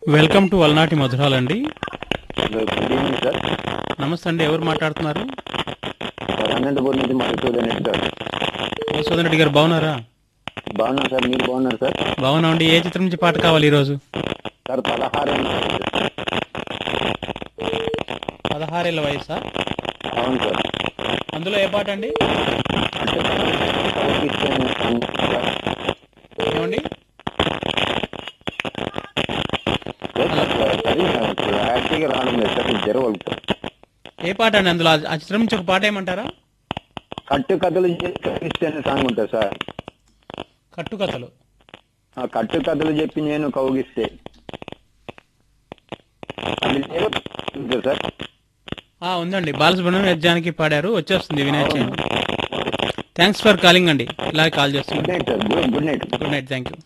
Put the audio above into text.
Welcome to వల్నాటి మధురాలండి hello good evening sir నమస్తే అండి ఎవరు మాట్లాడుతున్నారు సార్ అనంతపురం నుంచి మధుసూదన్ రెడ్డి సార్ యశోధన్ రెడ్డి గారు బాగున్నారా బాగున్నాను సార్ మీరు బాగున్నారు సార్ బాగున్నామండి ఏ చిత్రం నుంచి పాట కావాలి ఈరోజు సార్ పదహారు పదహారేళ్ళ వయసా అవును సార్ అందులో ఏ పాట అండి అంటే కౌగిస్తాను సార్. ఏమండి సార్, అది యాక్టివ్గా రావడం లేదు సార్ జరగదు సార్ ఏ పాట అండి అందులో ఆ- ఆ చిత్రం నుంచి ఒక పాట ఏమంటారా కట్టు కథలు చేసి కౌగిస్తాను సాంగ్ ఉంటుంది సార్ కట్టుకథలు ఆ కట్టు కథలు చెప్పి నేను కౌగిస్తే అది లేదు ఉంటుంది సార్ ఆ, ఉందండి బాలసుబ్రహ్మణ్యం యజ్ఞానికి పాడారు వచ్చేస్తుంది Vinayaka Chavithi thanks for calling అండి ఇలా కాల్ గుడ్ చేస్తున్నాను night sir good good night good night thank you